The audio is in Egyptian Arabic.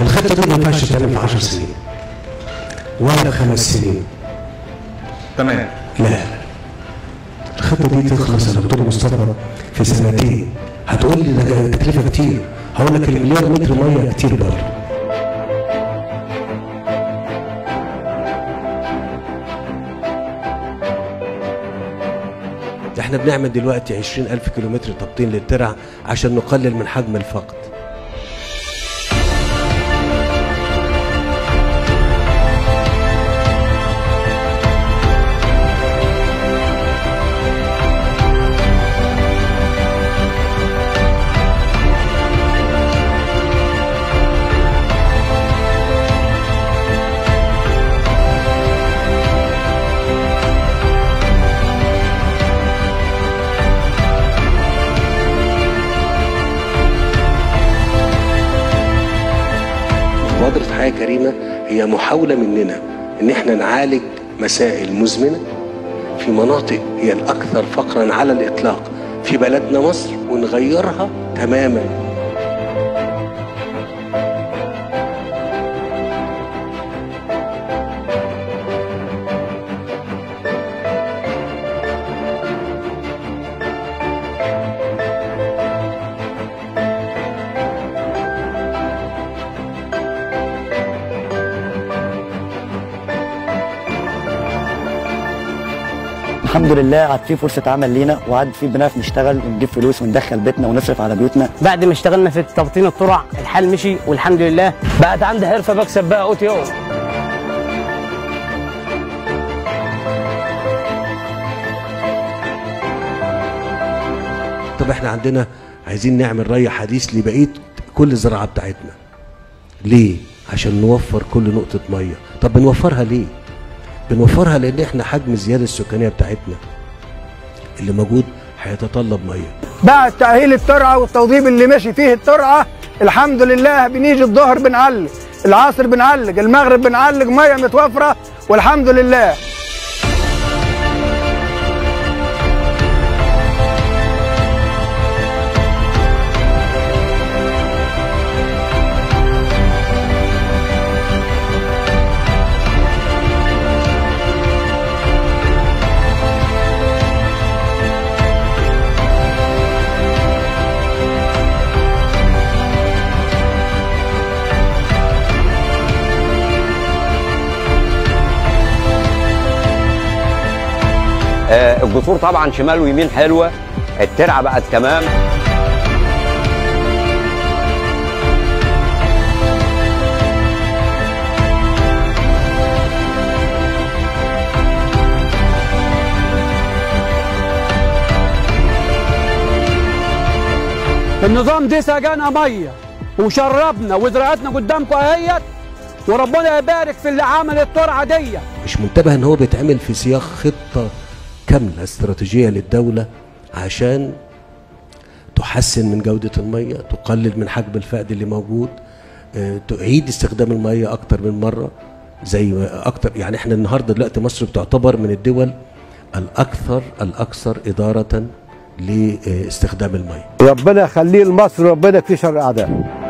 الخطه دي ما ينفعش تعمل في 10 سنين ولا خمس سنين تمام لا الخطه دي تخلص يا دكتور مصطفى في سنتين هتقول لي ده تكلفه كتير هقول لك المليار متر ميه كتير برضه احنا بنعمل دلوقتي 20 ألف كيلومتر تبطين للترع عشان نقلل من حجم الفقد مبادرة حياة كريمة هي محاولة مننا إن إحنا نعالج مسائل مزمنة في مناطق هي الأكثر فقرا على الإطلاق في بلدنا مصر ونغيرها تماما الحمد لله عاد في فرصه عمل لينا وعاد في بنعرف نشتغل ونجيب فلوس وندخل بيتنا ونصرف على بيوتنا بعد ما اشتغلنا في تبطين الطرع الحال مشي والحمد لله بقت عندي حرفه بكسب بقى اوتي او طب إحنا عندنا عايزين نعمل ري حديث لبقية كل الزراعة بتاعتنا ليه؟ عشان نوفر كل نقطة مية طب بنوفرها ليه؟ بنوفرها لأن إحنا حجم الزيادة السكانية بتاعتنا اللي موجود هيتطلب مية بعد تأهيل الترعة والتوضيب اللي ماشي فيه الترعة الحمد لله بنيجي الظهر بنعلق العصر بنعلق المغرب بنعلق مية متوفرة والحمد لله آه، الجسور طبعا شمال ويمين حلوه الترعه بقت تمام النظام دي سجانا ميه وشربنا وزرعتنا قدامكم اهيت وربنا يبارك في اللي عمل الترعه دي مش منتبه ان هو بيتعمل في سياق خطه كامله استراتيجيه للدوله عشان تحسن من جوده الميه تقلل من حجم الفقد اللي موجود آه، تعيد استخدام الميه اكتر من مره زي ما اكتر يعني احنا النهارده دلوقتي مصر بتعتبر من الدول الاكثر الاكثر اداره لاستخدام الميه ربنا يخليه لمصر ربنا يكفي شر اعدائه